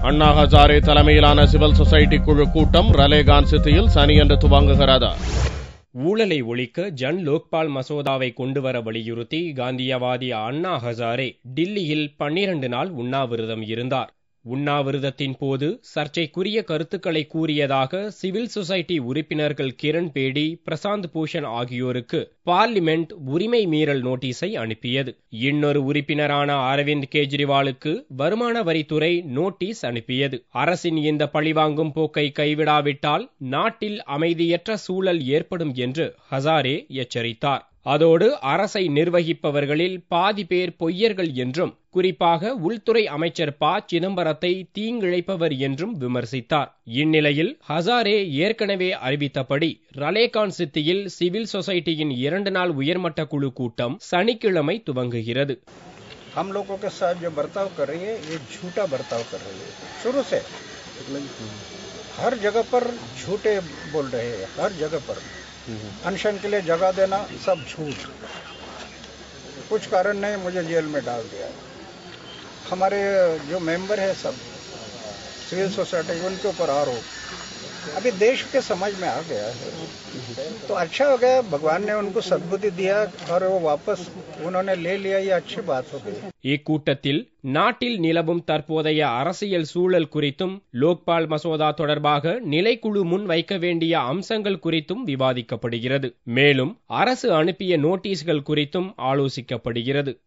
அண்ணா ஹசாரே தலைமையிலான civil society குழு கூட்டம் ரலேகான் சிட்டியில் சனியன்று துவங்குகிறது ஊழலை ஒழிக்க ஜன் லோக்பால் மசோதாவை கொண்டுவர வலியுறுத்தி காந்தியவாதி அண்ணா ஹசாரே டில்லியில் பன்னிரண்டு நாள் உண்ணாவிரதம் இருந்தார் உண்ணாவிரதத்தின் போது சர்ச்சைக்குரிய கருத்துக்களை கூறியதாக சிவில் சொசைட்டி உறுப்பினர்கள் கிரண் பேடி பிரசாந்த் பூஷன் ஆகியோருக்கு பார்லிமெண்ட் உரிமை மீறல் நோட்டீஸை அனுப்பியது இன்னொரு உறுப்பினரான அரவிந்த் கெஜ்ரிவாலுக்கு வருமான வரித்துறை நோட்டீஸ் அனுப்பியது அரசின் இந்த பழிவாங்கும் போக்கை கைவிடாவிட்டால் நாட்டில் அமைதியற்ற சூழல் ஏற்படும் என்று ஹசாரே எச்சரித்தார் அதோடு அரசை நிர்வகிப்பவர்களில் பாதி பேர் பொய்யர்கள் என்றும் குறிப்பாக உள்துறை அமைச்சர் ப சிதம்பரத்தை தீங்கிழைப்பவர் என்றும் விமர்சித்தார் இந்நிலையில் ஹசாரே ஏற்கனவே அறிவித்தபடி ரலேகான் சித்தியில் சிவில் சொசைட்டியின் இரண்டு நாள் உயர்மட்ட குழு கூட்டம் சனிக்கிழமை துவங்குகிறது हम लोगों के साथ जो बर्ताव कर रही है ये झूठा बर्ताव कर रही है शुरू से हर जगह पर झूठे बोल रहे हैं हर जगह पर अनशन के लिए जगह देना सब झूठ कुछ कारण नहीं मुझे जेल में डाल दिया हमारे जो मेंबर है सब सिविल सोसाइटी उनके ऊपर आरोप अभी देश के समझ में आ गया है तो अच्छा हो गया भगवान ने उनको सद्बुद्धि दिया और वो वापस उन्होंने ले लिया ये अच्छी बात हो गई இக்கூட்டத்தில் நாட்டில் நிலவும் தற்போதைய அரசியல் சூழல் குறித்தும் லோக்பால் மசோதா தொடர்பாக நிலைக்குழு முன் வைக்க வேண்டிய அம்சங்கள் குறித்தும் விவாதிக்கப்படுகிறது மேலும் அரசு அனுப்பிய நோட்டீஸ்கள் குறித்தும் ஆலோசிக்கப்படுகிறது